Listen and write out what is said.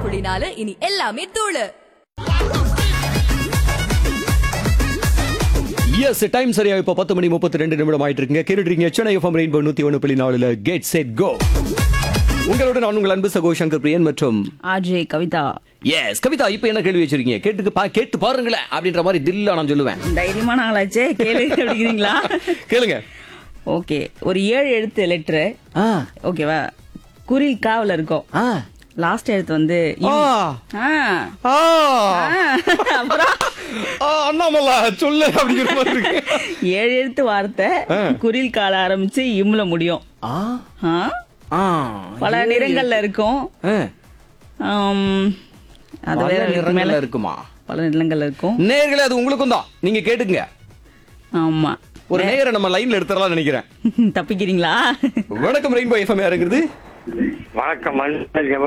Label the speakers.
Speaker 1: புள்ளி நாலு இனி எல்லாமே தூளு
Speaker 2: எஸ் டைம் சரியா இப்போ பத்து மணி முப்பத்தி ரெண்டு நிமிடம் ஆயிட்டு இருக்குங்க கேட்டுருக்கீங்க சென்னை எஃப்எம் ரெயின்போ நூத்தி ஒன்று புள்ளி நாலுல கெட் செட் கோ உங்களோட நான் உங்கள் அன்பு சகோ சங்கர் பிரியன் மற்றும்
Speaker 3: ஆர்ஜே கவிதா
Speaker 2: எஸ் கவிதா இப்போ என்ன கேள்வி வச்சிருக்கீங்க கேட்டுக்கு பா கேட்டு பாருங்களேன் அப்படின்ற மாதிரி தில்லா நான் சொல்லுவேன்
Speaker 3: தைரியமான ஆளாச்சே கேளு அப்படிங்கிறீங்களா
Speaker 2: கேளுங்க
Speaker 3: ஓகே ஒரு ஏழு எழுத்து லெட்ரு
Speaker 2: ஆ
Speaker 3: ஓகேவா குரில் காவல இருக்கும்
Speaker 2: ஆ
Speaker 3: லாஸ்ட் எழுத்து வந்து
Speaker 2: ஆ
Speaker 3: இம். ஆ.
Speaker 2: ஆ
Speaker 3: ஆ. அப்புறம்
Speaker 2: ஆ, அண்ணாமலா சொல்லு அப்படிங்கிற மாதிரி இருக்கு
Speaker 3: ஏழு எழுத்து வார்த்தை
Speaker 2: ஆ.
Speaker 3: குரில் கால ஆரம்பிச்சு இம்ல முடியும்
Speaker 2: ஆ
Speaker 3: ஆ?
Speaker 2: ஆ
Speaker 3: பல நிறங்கள்ல இருக்கும்
Speaker 2: ஆ.
Speaker 3: ஆம், அது
Speaker 2: பல
Speaker 3: வேற இதுக்கு
Speaker 2: நிறங்கள்ல
Speaker 3: மேல
Speaker 2: இருக்குமா
Speaker 3: பல நிறங்கள்ல இருக்கும்
Speaker 2: நேர்களே அது உங்களுக்கும் தான் நீங்க கேட்டுங்க
Speaker 3: ஆமா
Speaker 2: ஒரு நேயரை நம்ம லைன்ல எடுத்துடலாம் நினைக்கிறேன்
Speaker 3: தப்பிக்கிறீங்களா
Speaker 2: வணக்கம் ரெயின்போ எஃப்எம் யாருங்கிறது
Speaker 4: வணக்கம் மன்னர்